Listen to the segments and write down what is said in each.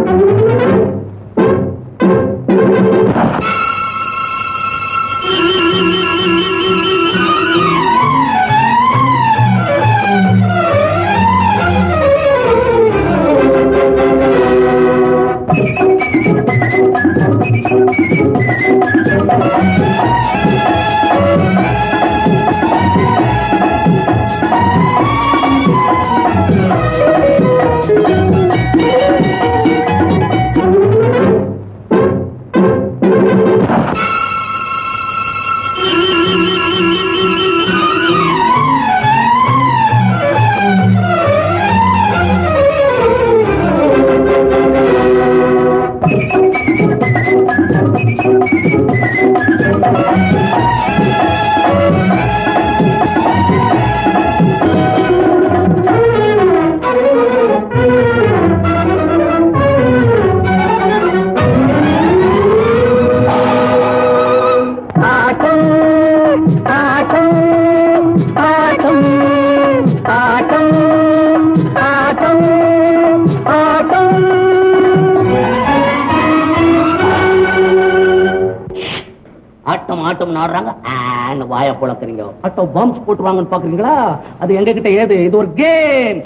ஆட்டம் ஆட்டம் ஆட்டம் ஆட்டம் ஆட்டம் ஆட்டம் ஆட்டம் ஆட்டம் ஆடுறாங்க ஆன்னு வாய புழக்கிறீங்க ஆட்டம் பாம்ஸ் போட்டுருவாங்கன்னு பாக்குறீங்களா அது எங்க கிட்ட ஏது இது ஒரு கேம்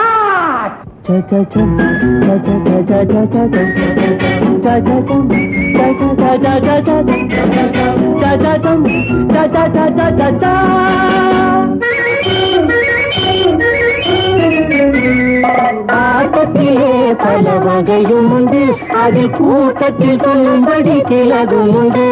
ஆட்டத்திலே பல வகையும் உண்டு அதில் கூட்டத்தில் சொல்லும்படி சிலதும் உண்டு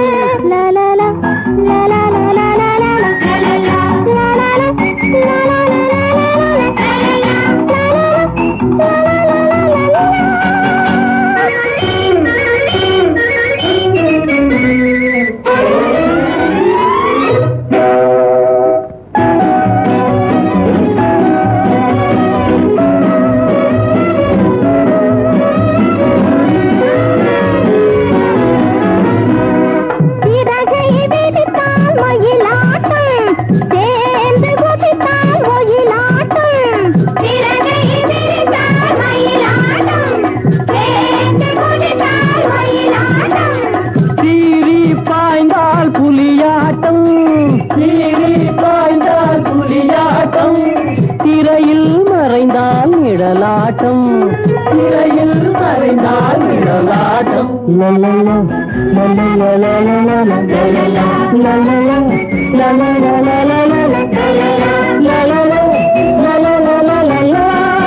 சிறகை விரித்தால் மயிலாட்டம் சேர்ந்து குதித்தால் ஒயிலாட்டம் சிறகை விரித்தால் மயிலாட்டம் சேர்ந்து குதித்தால் ஒயிலாட்டம் சீறி பாய்ந்தால் புலியாட்டம் சீறி பாய்ந்தால் புலியாட்டம் திரையில் மறைந்தால் நிழலாட்டம் திரையில் மறைந்தால் நிழலாட்டம் லலலா, லலலா, லலலா, லலலா, லலலா, லலலா, லலலா, லலலா, லலலா, லலலா.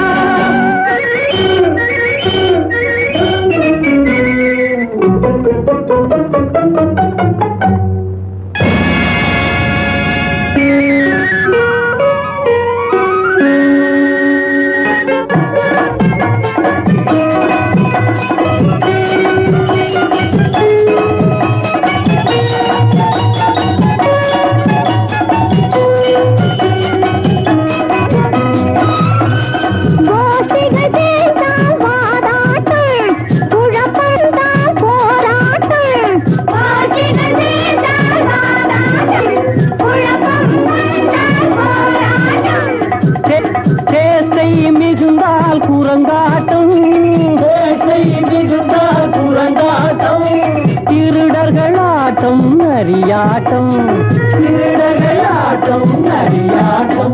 கோஷ்டிகள் சேர்ந்தால் வாதாட்டம் குழப்பம்தான் போராட்டம் கோஷ்டிகள் சேர்ந்தால் வாதாட்டம் குழப்பம்தான் போராட்டம் சே- சேட்டை மிகுந்தால் குரங்காட்டம் சேட்டை மிகுந்தால் குரங்காட்டம் திருடர்கள் ஆட்டம் நரியாட்டம் திருடர்கள் ஆட்டம் நரியாட்டம்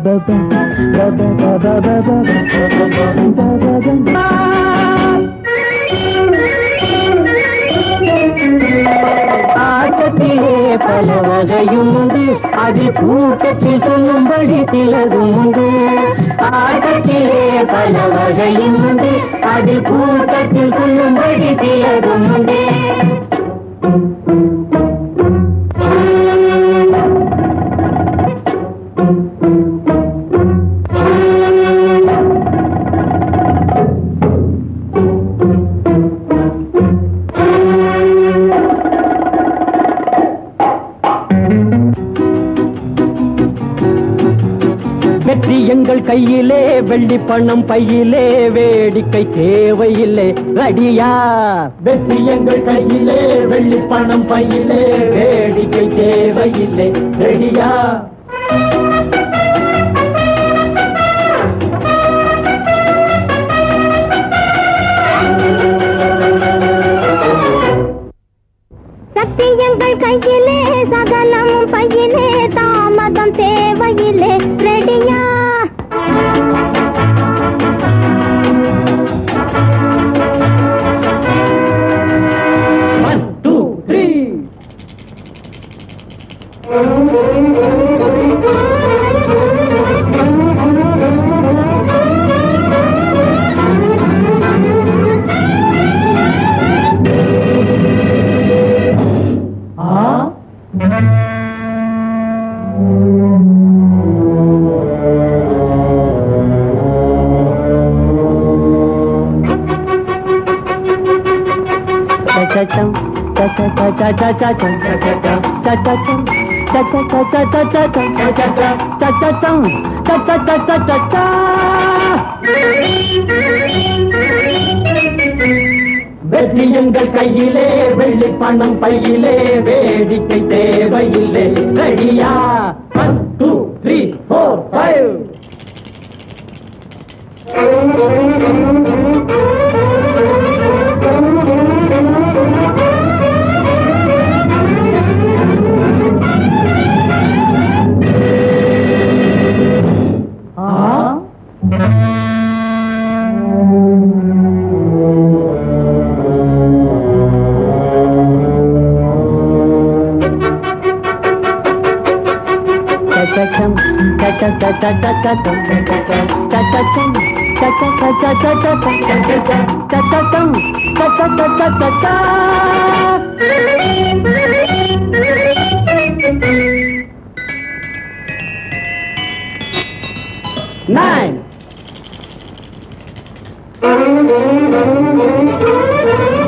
ஆட்டத்திலே பல வகையும் உண்டு அது கூட்டத்தில் சொல்லும்படி சிலதும் உண்டு ஆட்டத்திலே பல வகையும் உண்டு அது கூட்டத்தில் சொல்லும்படி சிலதும் உண்டு வெற்றி எங்கள் கையிலே வெள்ளி பணம் பையிலே வேடிக்கை தேவையில்லை அடியா வெற்றி எங்கள் கையிலே வெள்ளி பணம் பையிலே வேடிக்கை தேவையில்லை ரெடியா கையிலே சகலம் பையிலே தாமதம் தேவையிலே ரெடியா ஒன் டூ த்ரீ வெற்றி எங்கள் கையிலே வெள்ளி பணம் பையிலே வேடிக்கை தேவையில்லை ரெடியா one two three four five Nine.